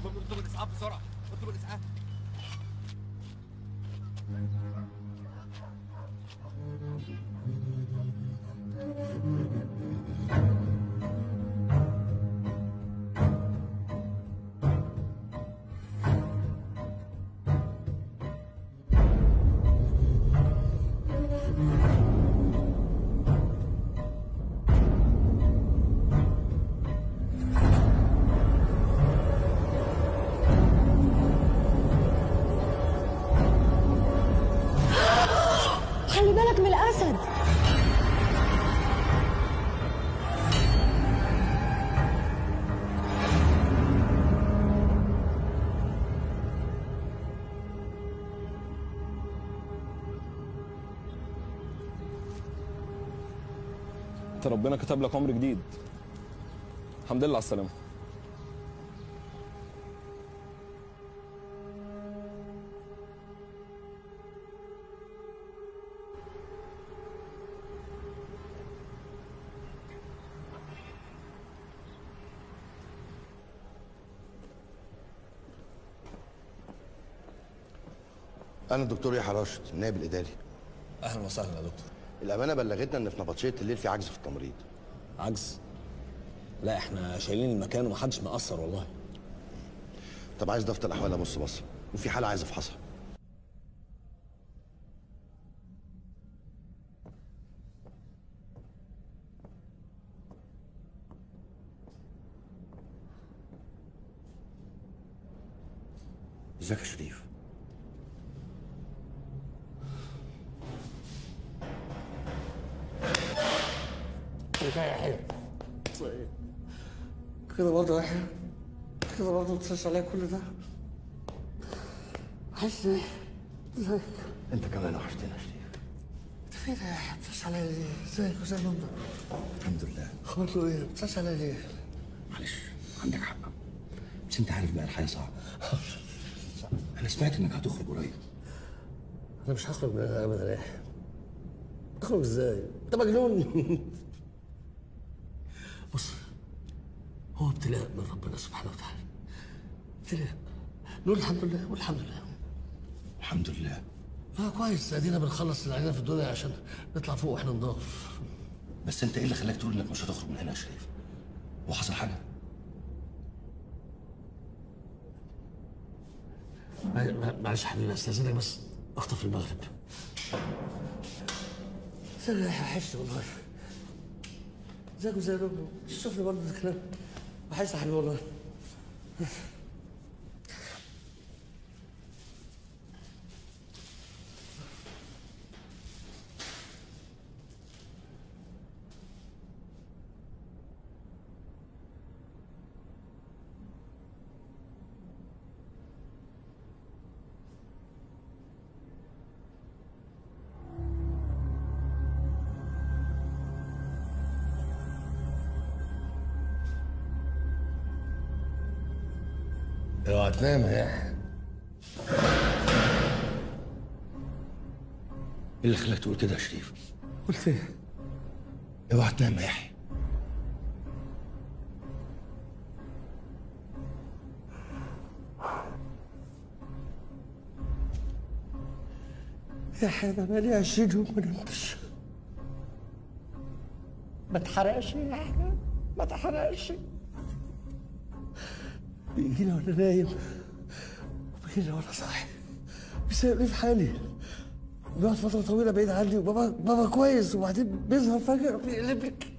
اطلب الاسعاف بسرعه اطلب الاسعاف خلي بالك من الاسد انت ربنا كتب لك عمر جديد الحمد لله على السلامه انا الدكتور يحيى راشد النائب الاداري اهلا وسهلا يا دكتور الامانه بلغتنا ان في نبطشيه الليل في عجز في التمريض عجز لا احنا شايلين المكان ومحدش مقصر والله طب عايز دفتر الاحوال ابص بص وفي حاله عايز افحصها ازيك يا شريف كده برضه يا يحيى كده برضه تسس عليا كل ده عايز ايه؟ ازيك؟ انت كمان وحشتنا يا شريف انت فين يا يحيى؟ بتسس عليا ليه؟ ازيك وزي امك؟ الحمد لله اخباركم ايه؟ بتسس عليا ليه؟ معلش عندك حق بس انت عارف بقى الحياه صعبه انا سمعت انك هتخرج قريب انا مش هخرج من هنا ابدا يا يحيى تخرج ازاي؟ انت مجنون بص هو ابتلاء من ربنا سبحانه وتعالى ابتلاء نقول الحمد لله والحمد لله الحمد لله اه كويس ادينا بنخلص اللي علينا في الدنيا عشان نطلع فوق واحنا نضاف بس انت ايه اللي خلاك تقول انك مش هتخرج من هنا يا شريف وحصل حاجه مع- مع- معلش يا حبيبي استاذنك بس اخطف المغرب ازيك يا يحيى وحشني والله ازيك وزي ربنا شوفني برضه ده كلام وحشني يا حبيبي والله اوعى تنام يا يحيى ايه اللي خلاك تقول كده يا شريف قلت ايه؟ اوعى تنام يا يحيى يا يحيى انا بقالي 20 يوم ما نمتش ما اتحرقش يا يحيى ما اتحرقش بيجيلي وانا نايم وبيجيلي وانا صاحي بيسيبني في حالي بيقعد فترة طويلة بعيد عني وبابا بابا كويس وبعدين بيظهر فجأة بيقلب لك